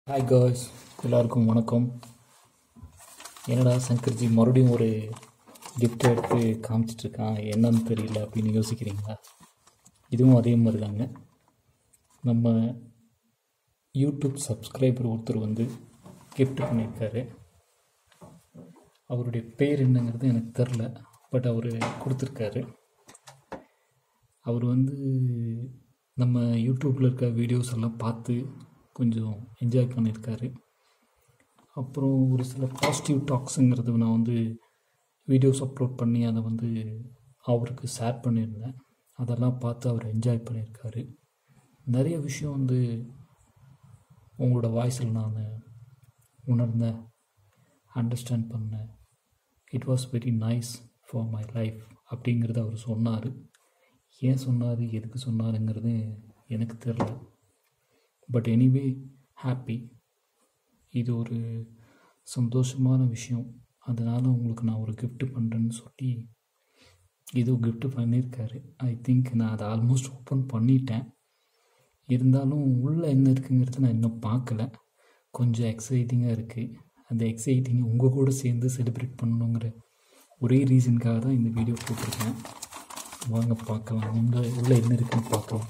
hi guys எல்லாருக்கும் வணக்கம் என்னடா சங்கர்ஜி மறுபடியும் ஒரு gift எடுத்து காமிச்சிட்ருக்கான் என்னன்னு தெரியல அப்படின்னு யோசிக்கிறீங்களா இதுவும் அதே மாதிரி தாங்க நம்ம யூடியூப் சப்ஸ்கிரைபர் ஒருத்தர் வந்து gift பண்ணியிருக்காரு அவருடைய பேர் என்னங்கிறது எனக்கு தெரில பட் அவர் கொடுத்துருக்காரு அவர் வந்து நம்ம யூடியூப்பில் இருக்க வீடியோஸ் எல்லாம் பார்த்து கொஞ்சம் என்ஜாய் பண்ணியிருக்காரு அப்புறம் ஒரு சில பாசிட்டிவ் டாக்ஸுங்கிறது நான் வந்து வீடியோஸ் அப்லோட் பண்ணி அதை வந்து அவருக்கு ஷேர் பண்ணியிருந்தேன் அதெல்லாம் பார்த்து அவர் என்ஜாய் பண்ணியிருக்காரு நிறைய விஷயம் வந்து உங்களோட வாய்ஸில் நான் உணர்ந்தேன் அண்டர்ஸ்டாண்ட் பண்ணேன் it was very nice for my life அப்படிங்கிறத அவர் சொன்னார் ஏன் சொன்னார் எதுக்கு சொன்னாருங்கிறது எனக்கு தெரில பட் எனிவே ஹாப்பி இது ஒரு சந்தோஷமான விஷயம் அதனால் உங்களுக்கு நான் ஒரு gift பண்ணுறேன்னு சொல்லி ஏதோ gift பண்ணியிருக்காரு ஐ திங்க் நான் அதை ஆல்மோஸ்ட் ஓப்பன் பண்ணிட்டேன் இருந்தாலும் உள்ளே என்ன இருக்குங்கிறத நான் இன்னும் பார்க்கல கொஞ்சம் எக்ஸைட்டிங்காக இருக்குது அந்த எக்ஸைட்டிங்கை உங்கள் கூட சேர்ந்து செலிப்ரேட் பண்ணணுங்கிற ஒரே ரீசனுக்காக தான் இந்த வீடியோ போட்டிருக்கேன் வாங்க பார்க்கலாம் உள்ள உள்ளே என்ன இருக்குன்னு பார்க்கலாம்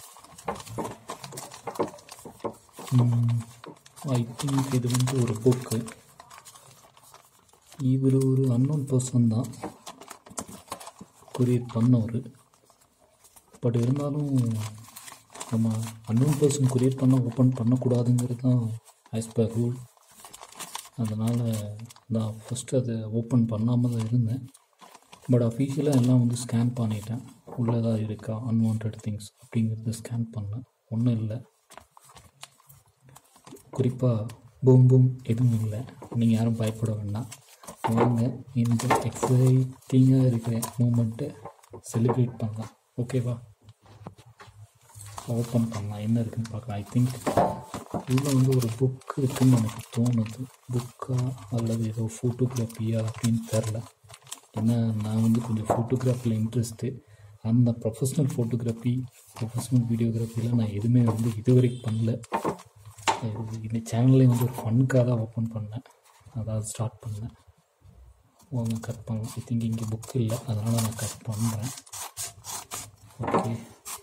ஐ திங்க் இது வந்து ஒரு புக்கு இவர் ஒரு அன்னோன் பர்சன் தான் கொரியர் பண்ணவர் பட் இருந்தாலும் நம்ம அன்னோன் பர்சன் கொரியர் பண்ண ஓப்பன் பண்ணக்கூடாதுங்கிறது தான் ஆஸ் பர் ரூல் அதனால் நான் ஃபஸ்ட்டு அதை ஓப்பன் பண்ணாமல் தான் இருந்தேன் பட் அஃபீஷியலாக எல்லாம் வந்து ஸ்கேன் பண்ணிட்டேன் உள்ளதாக இருக்கா அன்வான்ட் திங்ஸ் அப்படிங்கிறத ஸ்கேன் பண்ணேன் ஒன்றும் இல்லை குறிப்பாக பூம் பூம் எதுவும் இல்லை நீங்கள் யாரும் பயப்பட வேண்டாம் வாங்க இந்த எக்ஸைட்டிங்காக இருக்கிற மூமெண்ட்டை செலிப்ரேட் பண்ணலாம் ஓகேவா ஓப்பன் பண்ணலாம் என்ன இருக்குன்னு பார்க்கலாம் ஐ திங்க் உள்ளே வந்து ஒரு புக் இருக்குன்னு எனக்கு தோணுது புக்கா அல்லது ஏதோ ஃபோட்டோகிராஃபியா அப்படின்னு தெரில ஏன்னா நான் வந்து கொஞ்சம் ஃபோட்டோகிராஃபியில் இன்ட்ரெஸ்ட்டு அந்த ப்ரொஃபஷ்னல் ஃபோட்டோகிராஃபி ப்ரொஃபஷ்னல் வீடியோகிராஃபியில் நான் எதுவுமே வந்து இதுவரைக்கும் பண்ணல இது இந்த சேனல்லே வந்து ஒரு ஃபன்க்காக தான் ஓப்பன் பண்ணேன் அதாவது ஸ்டார்ட் பண்ணேன் வாங்க கட் பண்ணலாம் ஐ திங்க் இங்கே புக் இல்லை அதனால் நான் கட் பண்ணுறேன் okay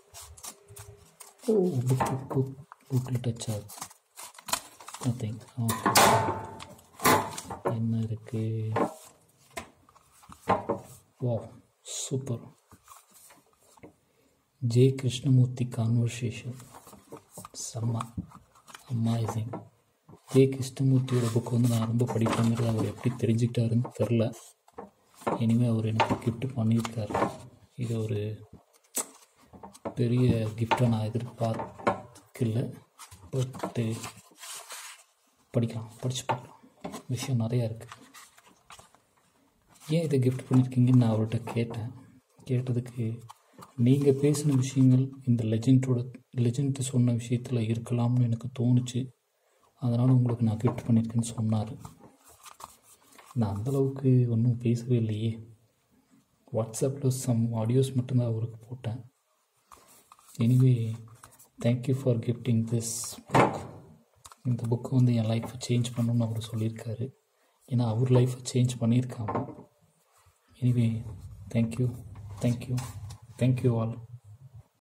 oh book book book புக்கில் டச் ஆகுது நத்திங் ஓகே என்ன இருக்குது வா சூப்பர் ஜே கிருஷ்ணமூர்த்தி கான்வர்சேஷன் செம்ம அமேசிங் ஜே கிருஷ்ணமூர்த்தியோட புக் வந்து நான் ரொம்ப படிப்பேங்கிறது அவர் எப்படி தெரிஞ்சுக்கிட்டாருன்னு தெரில இனிமேல் அவர் எனக்கு gift பண்ணியிருக்காரு இது ஒரு பெரிய கிஃப்டை நான் எதிர்பார்க்கல பட்டு படிக்கலாம் படித்து பார்க்கலாம் விஷயம் நிறையா இருக்குது ஏன் இதை கிஃப்ட் பண்ணியிருக்கீங்கன்னு நான் அவர்கிட்ட கேட்டேன் கேட்டதுக்கு நீங்கள் பேசின விஷயங்கள் இந்த லெஜெண்டோட லெஜெண்ட் சொன்ன விஷயத்தில் இருக்கலாம்னு எனக்கு தோணுச்சு அதனால் உங்களுக்கு நான் கிஃப்ட் பண்ணியிருக்கேன்னு சொன்னார் நான் அந்தளவுக்கு ஒன்றும் பேசவே இல்லையே வாட்ஸ்அப்பில் சம் ஆடியோஸ் மட்டும்தான் அவருக்கு போட்டேன் anyway thank you for gifting this book இந்த புக்கு வந்து என் லைஃப்பை சேஞ்ச் பண்ணணும்னு அவர் சொல்லியிருக்காரு ஏன்னா அவர் லைஃப்பை சேஞ்ச் பண்ணியிருக்காங்க anyway thank you thank you thank you all